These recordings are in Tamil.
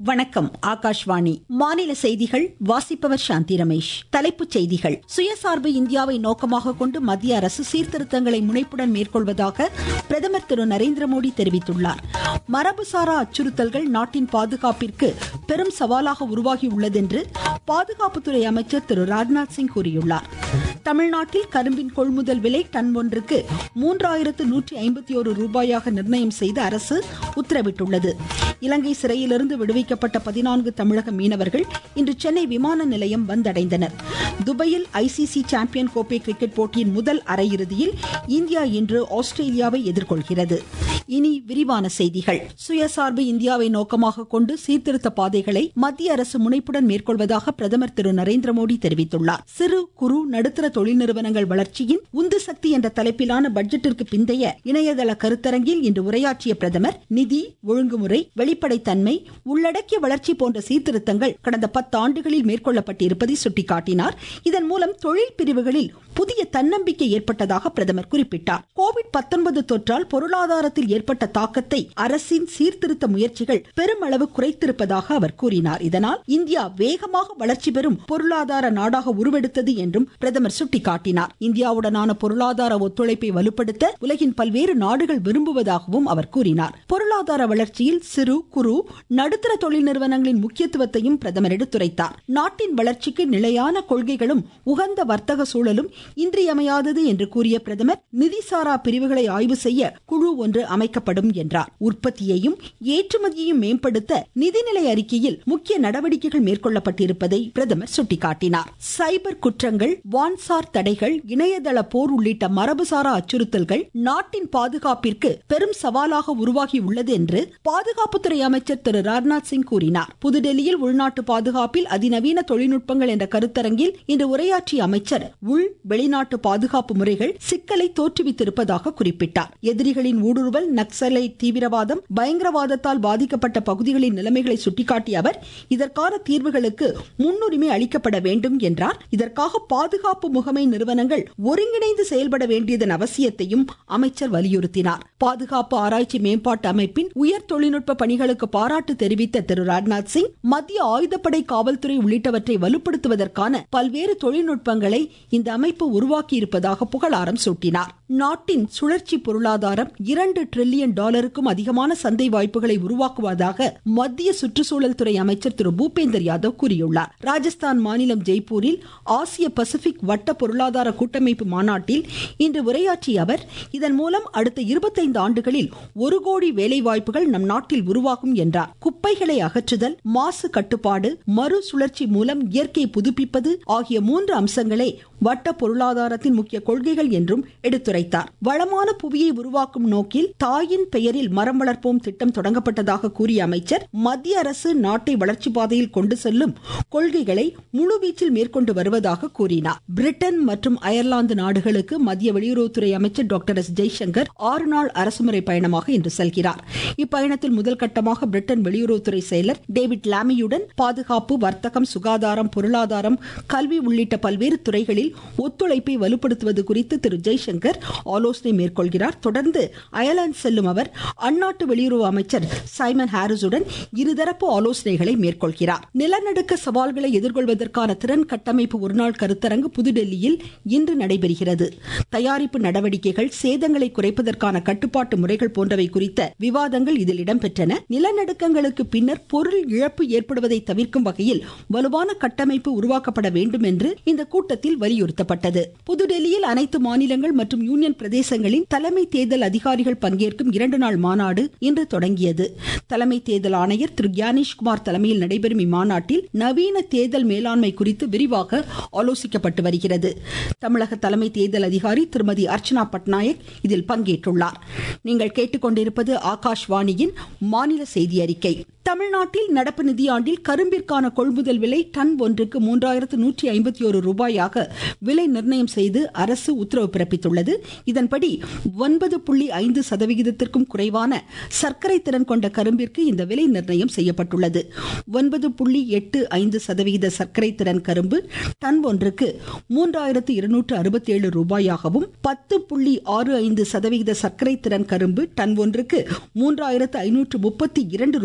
வணக்கம் ஆகாஷ்வாணி மாநில செய்திகள் வாசிப்பவர் சாந்தி ரமேஷ் தலைப்புச் செய்திகள் சுயசார்பு இந்தியாவை நோக்கமாக கொண்டு மத்திய அரசு சீர்திருத்தங்களை முனைப்புடன் மேற்கொள்வதாக பிரதமர் திரு நரேந்திர மோடி தெரிவித்துள்ளார் மரபுசாரா அச்சுறுத்தல்கள் நாட்டின் பாதுகாப்பிற்கு பெரும் சவாலாக உருவாகியுள்ளது என்று பாதுகாப்புத்துறை அமைச்சர் திரு ராஜ்நாத் சிங் கூறியுள்ளார் தமிழ்நாட்டில் கரும்பின் கொள்முதல் விலை டன் ஒன்றுக்கு மூன்றாயிரத்து நூற்றி ஐம்பத்தி ஒரு ரூபாயாக நிர்ணயம் செய்து அரசு உத்தரவிட்டுள்ளது இலங்கை சிறையிலிருந்து விடுவிக்கப்பட்ட பதினான்கு தமிழக மீனவர்கள் இன்று சென்னை விமான நிலையம் வந்தடைந்தனர் துபாயில் ஐசிசி சாம்பியன் கோப்பை கிரிக்கெட் போட்டியின் முதல் அரையிறுதியில் இந்தியா இன்று ஆஸ்திரேலியாவை எதிர்கொள்கிறது இனி விரிவான செய்திகள் சுயசார்பு இந்தியாவை நோக்கமாக கொண்டு சீர்திருத்த பாதைகளை மத்திய அரசு முனைப்புடன் மேற்கொள்வதாக பிரதமர் திரு நரேந்திர மோடி தெரிவித்துள்ளார் சிறு குறு நடுத்தர தொழில் நிறுவனங்கள் வளர்ச்சியின் உந்து சக்தி என்ற தலைப்பிலான பட்ஜெட்டிற்கு பிந்தைய இணையதள கருத்தரங்கில் இன்று உரையாற்றிய பிரதமர் நிதி ஒழுங்குமுறை வெளிப்படைத்தன்மை உள்ளடக்கிய வளர்ச்சி போன்ற சீர்திருத்தங்கள் கடந்த பத்து ஆண்டுகளில் மேற்கொள்ளப்பட்டிருப்பதை சுட்டிக்காட்டினார் இதன் மூலம் தொழில் பிரிவுகளில் புதிய தன்னம்பிக்கை ஏற்பட்டதாக பிரதமர் குறிப்பிட்டார் கோவிட் தொற்றால் பொருளாதாரத்தில் ஏற்பட்ட தாக்கத்தை அரசின் சீர்திருத்த முயற்சிகள் பெருமளவு குறைத்திருப்பதாக அவர் கூறினார் இதனால் இந்தியா வேகமாக வளர்ச்சி பெறும் பொருளாதார நாடாக உருவெடுத்தது என்றும் பிரதமர் சுட்டிக்காட்டினார் இந்தியாவுடனான பொருளாதார ஒத்துழைப்பை வலுப்படுத்த உலகின் பல்வேறு நாடுகள் விரும்புவதாகவும் அவர் கூறினார் பொருளாதார வளர்ச்சியில் சிறு குறு நடுத்தர தொழில் நிறுவனங்களின் முக்கியத்துவத்தையும் பிரதமர் எடுத்துரைத்தார் நாட்டின் வளர்ச்சிக்கு நிலையான கொள்கைகளும் உகந்த வர்த்தக சூழலும் இன்றியமையாதது என்று கூறிய பிரதமர் நிதிசாரா பிரிவுகளை ஆய்வு செய்ய குழு ஒன்று அமைக்கப்படும் என்றார் உற்பத்தியையும் ஏற்றுமதியையும் மேம்படுத்த நிதிநிலை அறிக்கையில் முக்கிய நடவடிக்கைகள் மேற்கொள்ளப்பட்டிருப்பதை பிரதமர் சுட்டிக்காட்டினார் சைபர் குற்றங்கள் வான்சார் தடைகள் இணையதள போர் உள்ளிட்ட மரபுசாரா அச்சுறுத்தல்கள் நாட்டின் பாதுகாப்பிற்கு பெரும் சவாலாக உருவாகி உள்ளது என்று பாதுகாப்புத்துறை அமைச்சர் திரு ராஜ்நாத் சிங் கூறினார் புதுடெல்லியில் உள்நாட்டு பாதுகாப்பில் அதிநவீன தொழில்நுட்பங்கள் என்ற கருத்தரங்கில் இன்று உரையாற்றிய அமைச்சர் உள் வெளிநாட்டு பாதுகாப்பு முறைகள் சிக்கலை தோற்றுவித்திருப்பதாக குறிப்பிட்டார் எதிரிகளின் ஊடுருவல் நக்சலை தீவிரவாதம் பயங்கரவாதத்தால் பாதிக்கப்பட்ட பகுதிகளின் நிலைமைகளை சுட்டிக்காட்டிய அவர் இதற்கான தீர்வுகளுக்கு முன்னுரிமை அளிக்கப்பட வேண்டும் என்றார் இதற்காக பாதுகாப்பு முகமை நிறுவனங்கள் ஒருங்கிணைந்து செயல்பட வேண்டியதன் அவசியத்தையும் அமைச்சர் வலியுறுத்தினார் பாதுகாப்பு ஆராய்ச்சி மேம்பாட்டு அமைப்பின் உயர் தொழில்நுட்ப பணிகளுக்கு பாராட்டு தெரிவித்த திரு ராஜ்நாத் சிங் மத்திய ஆயுதப்படை காவல்துறை உள்ளிட்டவற்றை வலுப்படுத்துவதற்கான பல்வேறு தொழில்நுட்பங்களை இந்த அமைப்பு உருவாக்கி இருப்பதாக புகழாரம் சூட்டினார் நாட்டின் சுழற்சி பொருளாதாரம் இரண்டு டிரில்லியன் டாலருக்கும் அதிகமான சந்தை வாய்ப்புகளை உருவாக்குவதாக மத்திய சுற்றுச்சூழல் துறை அமைச்சர் திரு பூபேந்தர் யாதவ் கூறியுள்ளார் ராஜஸ்தான் மாநிலம் ஜெய்ப்பூரில் ஆசிய பசிபிக் வட்ட பொருளாதார கூட்டமைப்பு மாநாட்டில் இன்று உரையாற்றிய அவர் இதன் மூலம் அடுத்த இருபத்தைந்து ஆண்டுகளில் ஒரு கோடி வேலை வாய்ப்புகள் நம் நாட்டில் உருவாகும் என்றார் குப்பைகளை அகற்றுதல் மாசு கட்டுப்பாடு மறுசுழற்சி மூலம் இயற்கை புதுப்பிப்பது ஆகிய மூன்று அம்சங்களே வட்ட பொருளாதாரத்தின் முக்கிய கொள்கைகள் என்றும் எடுத்துரைத்தார் வளமான புவியை உருவாக்கும் நோக்கில் தாயின் பெயரில் மரம் வளர்ப்போம் திட்டம் தொடங்கப்பட்டதாக கூறிய அமைச்சர் மத்திய அரசு நாட்டை வளர்ச்சி பாதையில் கொண்டு செல்லும் கொள்கைகளை முழுவீச்சில் மேற்கொண்டு வருவதாக கூறினார் பிரிட்டன் மற்றும் அயர்லாந்து நாடுகளுக்கு மத்திய வெளியுறவுத்துறை அமைச்சர் டாக்டர் எஸ் ஜெய்சங்கர் ஆறு நாள் அரசுமுறை பயணமாக இன்று செல்கிறார் இப்பயணத்தில் முதல் கட்டமாக பிரிட்டன் வெளியுறவுத்துறை செயலர் டேவிட் லாமியுடன் பாதுகாப்பு வர்த்தகம் சுகாதாரம் பொருளாதாரம் கல்வி உள்ளிட்ட பல்வேறு துறைகளில் ஒத்துழைப்பை வலுப்படுத்துவது குறித்து திரு ஜெய்சங்கர் ஆலோசனை மேற்கொள்கிறார் தொடர்ந்து அயர்லாந்து செல்லும் அவர் அந்நாட்டு வெளியுறவு அமைச்சர் சைமன் ஹாரிஸுடன் இருதரப்பு ஆலோசனைகளை மேற்கொள்கிறார் நிலநடுக்க சவால்களை எதிர்கொள்வதற்கான திறன் கட்டமைப்பு ஒருநாள் கருத்தரங்கு புதுடெல்லியில் இன்று நடைபெறுகிறது தயாரிப்பு நடவடிக்கைகள் சேதங்களை குறைப்பதற்கான கட்டுப்பாட்டு முறைகள் போன்றவை குறித்த விவாதங்கள் இதில் இடம்பெற்றன நிலநடுக்கங்களுக்கு பின்னர் பொருள் இழப்பு ஏற்படுவதை தவிர்க்கும் வகையில் வலுவான கட்டமைப்பு உருவாக்கப்பட வேண்டும் என்று இந்த கூட்டத்தில் வலியுறுத்தப்பட்டது புதுடெல்லியில் அனைத்து மாநிலங்கள் மற்றும் யூனியன் பிரதேசங்களின் தலைமை தேர்தல் அதிகாரிகள் பங்கேற்கும் இரண்டு நாள் மாநாடு இன்று தொடங்கியது தலைமை தேர்தல் ஆணையர் திரு கியானேஷ்குமார் தலைமையில் நடைபெறும் இம்மாநாட்டில் நவீன தேர்தல் மேலாண்மை குறித்து விரிவாக ஆலோசிக்கப்பட்டு வருகிறது தமிழக தலைமை தேர்தல் அதிகாரி திருமதி அர்ச்சனா பட்நாயக் இதில் பங்கேற்றுள்ளார் நீங்கள் கேட்டுக்கொண்டிருப்பது ஆகாஷ்வாணியின் மாநில செய்தி அறிக்கை தமிழ்நாட்டில் நடப்பு நிதியாண்டில் கரும்பிற்கான கொள்முதல் விலை டன் ஒன்றுக்கு மூன்றாயிரத்து நூற்றி ஐம்பத்தி ஒரு ரூபாயாக விலை நிர்ணயம் செய்து அரசு உத்தரவு பிறப்பித்துள்ளது இதன்படி ஒன்பது புள்ளி ஐந்து சதவிகிதத்திற்கும் குறைவான சர்க்கரை திறன் கொண்ட கரும்பிற்கு இந்த விலை நிர்ணயம் செய்யப்பட்டுள்ளது ஒன்பது புள்ளி எட்டு ஐந்து சதவிகித சர்க்கரை திறன் கரும்பு டன் ஒன்றுக்கு மூன்றாயிரத்து இருநூற்று அறுபத்தி ஏழு ரூபாயாகவும் பத்து புள்ளி ஆறு ஐந்து சதவிகித சர்க்கரை திறன் கரும்பு டன் ஒன்றுக்கு மூன்றாயிரத்து ஐநூற்று முப்பத்தி இரண்டு ரூபாயாகவும்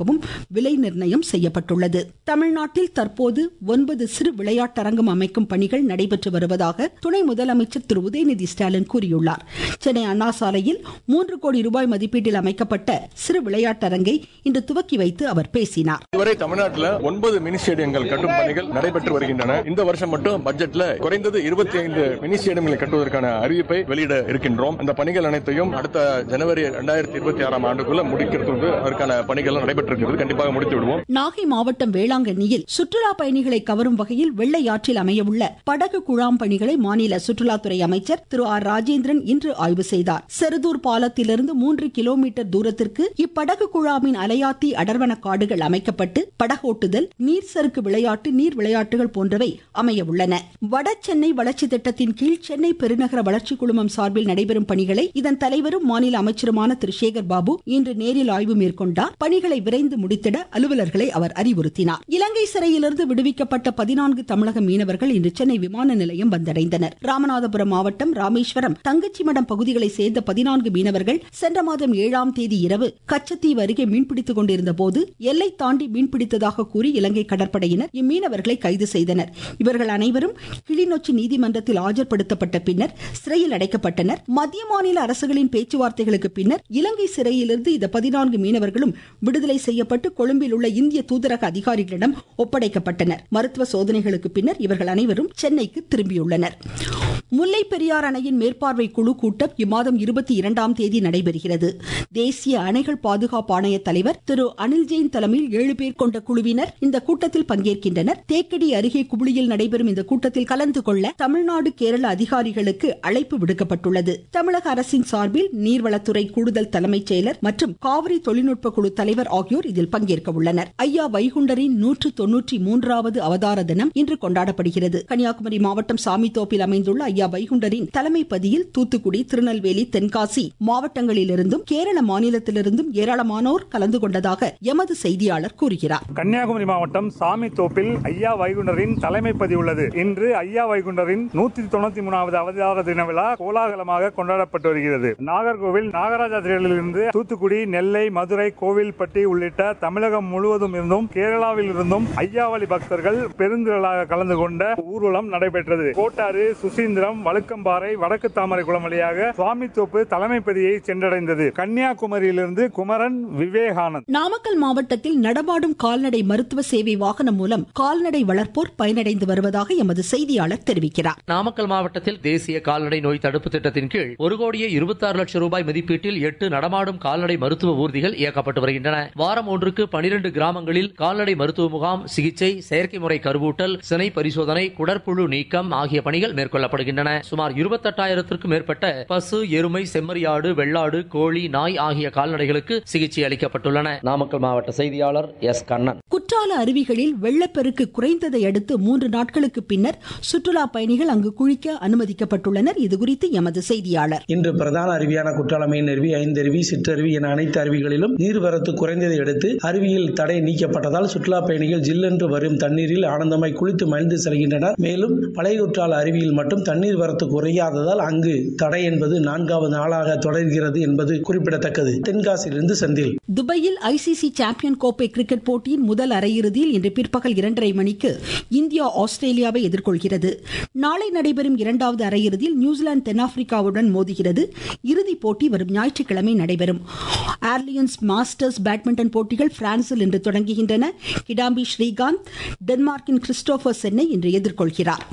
உள்ளதாகவும் விலை நிர்ணயம் செய்யப்பட்டுள்ளது தமிழ்நாட்டில் தற்போது ஒன்பது சிறு விளையாட்டரங்கம் அமைக்கும் பணிகள் நடைபெற்று வருவதாக துணை முதலமைச்சர் திரு உதயநிதி ஸ்டாலின் கூறியுள்ளார் சென்னை அண்ணா சாலையில் மூன்று கோடி ரூபாய் மதிப்பீட்டில் அமைக்கப்பட்ட சிறு விளையாட்டரங்கை இன்று துவக்கி வைத்து அவர் பேசினார் இதுவரை தமிழ்நாட்டில் ஒன்பது மினி ஸ்டேடியங்கள் கட்டும் பணிகள் நடைபெற்று வருகின்றன இந்த வருஷம் மட்டும் பட்ஜெட்ல குறைந்தது இருபத்தி ஐந்து மினி ஸ்டேடியங்களை கட்டுவதற்கான அறிவிப்பை வெளியிட இருக்கின்றோம் அந்த பணிகள் அனைத்தையும் அடுத்த ஜனவரி இரண்டாயிரத்தி இருபத்தி ஆறாம் ஆண்டுக்குள்ள முடிக்கிறதுக்கு அதற்கான பணிகள் நடைபெற்றிருக்கிறது கண்டிப்பாக முடித்து விடுவோம் நாகை மாவட்டம் வேளாங்கண்ணியில் சுற்றுலா பயணிகளை கவரும் வகையில் வெள்ளை ஆற்றில் அமையவுள்ள படகு குழாம் பணிகளை மாநில சுற்றுலாத்துறை அமைச்சர் திரு ஆர் ராஜேந்திரன் இன்று ஆய்வு செய்தார் செருதூர் பாலத்திலிருந்து மூன்று கிலோமீட்டர் தூரத்திற்கு இப்படகு குழாமின் அலையாத்தி அடர்வன காடுகள் அமைக்கப்பட்டு படகோட்டுதல் நீர் சறுக்கு விளையாட்டு நீர் விளையாட்டுகள் போன்றவை அமைய உள்ளன வட சென்னை வளர்ச்சி திட்டத்தின் கீழ் சென்னை பெருநகர வளர்ச்சி குழுமம் சார்பில் நடைபெறும் பணிகளை இதன் தலைவரும் மாநில அமைச்சருமான திரு சேகர் பாபு இன்று நேரில் ஆய்வு மேற்கொண்டார் பணிகளை விரைந்து முடித்திட அலுவலர்களை அவர் அறிவுறுத்தினார் இலங்கை சிறையிலிருந்து விடுவிக்கப்பட்ட பதினான்கு தமிழக மீனவர்கள் இன்று சென்னை விமான நிலையம் வந்தடைந்தனர் ராமநாதபுரம் மாவட்டம் ராமேஸ்வரம் தங்கச்சிமடம் பகுதிகளை சேர்ந்த பதினான்கு மீனவர்கள் சென்ற மாதம் ஏழாம் தேதி இரவு கச்சத்தீவு அருகே மீன்பிடித்துக் கொண்டிருந்த போது எல்லை தாண்டி மீன்பிடித்ததாக கூறி இலங்கை கடற்படையினர் இம்மீனவர்களை கைது செய்தனர் இவர்கள் அனைவரும் கிளிநொச்சி நீதிமன்றத்தில் ஆஜர்படுத்தப்பட்ட பின்னர் சிறையில் அடைக்கப்பட்டனர் மத்திய மாநில அரசுகளின் பேச்சுவார்த்தைகளுக்கு பின்னர் இலங்கை சிறையிலிருந்து இந்த பதினான்கு மீனவர்களும் விடுதலை செய்யப்பட்டு கொழும்பில் உள்ள இந்திய தூதரக அதிகாரிகளிடம் ஒப்படைக்கப்பட்டனர் மருத்துவ சோதனைகளுக்கு பின்னர் இவர்கள் அனைவரும் சென்னைக்கு திரும்பியுள்ளனர் முல்லை பெரியார் அணையின் மேற்பார்வை குழு கூட்டம் இம்மாதம் இருபத்தி இரண்டாம் தேதி நடைபெறுகிறது தேசிய அணைகள் பாதுகாப்பு ஆணைய தலைவர் திரு அனில் ஜெயின் தலைமையில் ஏழு பேர் கொண்ட குழுவினர் இந்த கூட்டத்தில் பங்கேற்கின்றனர் தேக்கடி அருகே குபிளியில் நடைபெறும் இந்த கூட்டத்தில் கலந்து கொள்ள தமிழ்நாடு கேரள அதிகாரிகளுக்கு அழைப்பு விடுக்கப்பட்டுள்ளது தமிழக அரசின் சார்பில் நீர்வளத்துறை கூடுதல் தலைமைச் செயலர் மற்றும் காவிரி தொழில்நுட்ப குழு தலைவர் ஆகியோர் இதில் பங்கேற்க உள்ளனர் ஐயா வைகுண்டரின் நூற்று தொன்னூற்றி மூன்றாவது அவதார தினம் இன்று கொண்டாடப்படுகிறது கன்னியாகுமரி மாவட்டம் சாமித்தோப்பில் அமைந்துள்ள ஐயா வைகுண்டரின் தலைமை பதியில் தூத்துக்குடி திருநெல்வேலி தென்காசி மாவட்டங்களிலிருந்தும் கேரள மாநிலத்திலிருந்தும் ஏராளமானோர் கலந்து கொண்டதாக எமது செய்தியாளர் கூறுகிறார் கன்னியாகுமரி மாவட்டம் சாமி தோப்பில் ஐயா வைகுண்டரின் தலைமை பதிவுள்ளது இன்று ஐயா வைகுண்டரின் நூத்தி தொண்ணூத்தி மூணாவது அவதார தின விழா கோலாகலமாக கொண்டாடப்பட்டு வருகிறது நாகர்கோவில் நாகராஜா திரையிலிருந்து தூத்துக்குடி நெல்லை மதுரை கோவில்பட்டி உள்ளிட்ட தமிழகம் முழுவதும் இருந்தும் கேரளாவில் இருந்தும் ஐயாவளி பக்தர்கள் பெருந்திரளாக கலந்து கொண்ட ஊர்வலம் நடைபெற்றது கோட்டாறு சுசீந்திரம் வழுக்கம்பாறை வடக்கு தாமரைக்குளம் வழியாக சுவாமித்தோப்பு தலைமைப்பதியை சென்றடைந்தது கன்னியாகுமரியிலிருந்து குமரன் விவேகானந்த் நாமக்கல் மாவட்டத்தில் நடமாடும் கால்நடை மருத்துவ சேவை வாகனம் மூலம் கால்நடை வளர்ப்போர் பயனடைந்து வருவதாக எமது செய்தியாளர் தெரிவிக்கிறார் நாமக்கல் மாவட்டத்தில் தேசிய கால்நடை நோய் தடுப்பு திட்டத்தின் கீழ் ஒரு கோடியே இருபத்தாறு லட்சம் ரூபாய் மதிப்பீட்டில் எட்டு நடமாடும் கால்நடை மருத்துவ ஊர்திகள் இயக்கப்பட்டு வருகின்றன வாரம் ஒன்றுக்கு பனிரெண்டு கிராமங்களில் கால்நடை மருத்துவ முகாம் சிகிச்சை செயற்கை முறை கருவூட்டல் சினை பரிசோதனை குடற்புழு நீக்கம் ஆகிய பணிகள் மேற்கொள்ளப்படுகின்றன சுமார் இருபத்தெட்டாயிரத்திற்கும் மேற்பட்ட பசு எருமை செம்மறியாடு வெள்ளாடு கோழி நாய் ஆகிய கால்நடைகளுக்கு சிகிச்சை அளிக்கப்பட்டுள்ளன நாமக்கல் மாவட்ட செய்தியாளர் எஸ் கண்ணன் குற்றால அருவிகளில் வெள்ளப்பெருக்கு குறைந்ததை அடுத்து மூன்று நாட்களுக்கு பின்னர் சுற்றுலா பயணிகள் அங்கு குளிக்க அனுமதிக்கப்பட்டுள்ளனர் இதுகுறித்து எமது செய்தியாளர் இன்று பிரதான அருவியான குற்றாலமையின் அருவி ஐந்தருவி சிற்றருவி என அனைத்து அருவிகளிலும் நீர்வரத்து குறைந்ததை அடுத்து அருவியில் தடை நீக்கப்பட்டதால் சுற்றுலா பயணிகள் ஜில்லென்று வரும் தண்ணீரில் ஆனந்தமாய் குளித்து மகிழ்ந்து செல்கின்றனர் மேலும் பழைய குற்றால அருவியில் மட்டும் தண்ணீர் வரத்து குறையாததால் அங்கு தடை என்பது நான்காவது நாளாக தொடர்கிறது என்பது குறிப்பிடத்தக்கது தென்காசியிலிருந்து செந்தில் துபாயில் ஐசிசி சாம்பியன் கோப்பை கிரிக்கெட் போட்டியின் முதல் அரையிறுதியில் இன்று பிற்பகல் இரண்டரை மணிக்கு இந்தியா ஆஸ்திரேலியாவை எதிர்கொள்கிறது நாளை நடைபெறும் இரண்டாவது அரையிறுதியில் நியூசிலாந்து தென்னாப்பிரிக்காவுடன் மோதுகிறது இறுதிப் போட்டி வரும் ஞாயிற்றுக்கிழமை நடைபெறும் ஏர்லியன்ஸ் மாஸ்டர்ஸ் பேட்மிண்டன் போட்டிகள் பிரான்சில் இன்று தொடங்குகின்றன கிடாம்பி ஸ்ரீகாந்த் டென்மார்க்கின் கிறிஸ்டோபர் சென்னை இன்று எதிர்கொள்கிறார்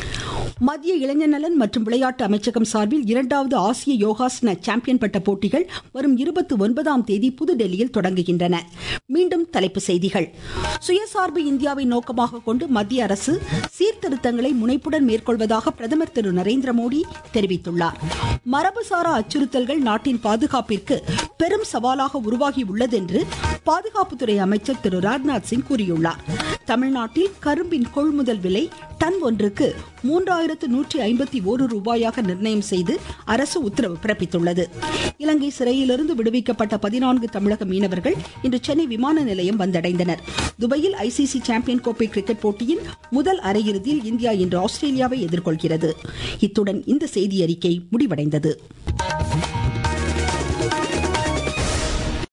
மத்திய இளைஞர் நலன் மற்றும் விளையாட்டு அமைச்சகம் சார்பில் இரண்டாவது ஆசிய யோகாசன சாம்பியன் பட்ட போட்டிகள் வரும் இருபத்தி ஒன்பதாம் தேதி புதுடெல்லியில் தொடங்குகின்றன மீண்டும் தலைப்பு செய்திகள் சுயசார்பு இந்தியாவை நோக்கமாக கொண்டு மத்திய அரசு சீர்திருத்தங்களை முனைப்புடன் மேற்கொள்வதாக பிரதமர் திரு நரேந்திர மோடி தெரிவித்துள்ளார் மரபுசாரா அச்சுறுத்தல்கள் நாட்டின் பாதுகாப்பிற்கு பெரும் சவாலாக உருவாகி உள்ளது என்று பாதுகாப்புத்துறை அமைச்சர் திரு ராஜ்நாத் சிங் கூறியுள்ளார் தமிழ்நாட்டில் கரும்பின் கொள்முதல் விலை டன் ஒன்றுக்கு மூன்றாயிரத்து நூற்றி ஐம்பத்தி ஒரு ரூபாயாக நிர்ணயம் செய்து அரசு உத்தரவு பிறப்பித்துள்ளது இலங்கை சிறையிலிருந்து விடுவிக்கப்பட்ட பதினான்கு தமிழக மீனவர்கள் இன்று சென்னை விமான நிலையம் வந்தடைந்தனர் துபாயில் ஐசிசி சாம்பியன் கோப்பை கிரிக்கெட் போட்டியின் முதல் அரையிறுதியில் இந்தியா இன்று ஆஸ்திரேலியாவை எதிர்கொள்கிறது இத்துடன் இந்த செய்தி அறிக்கை முடிவடைந்தது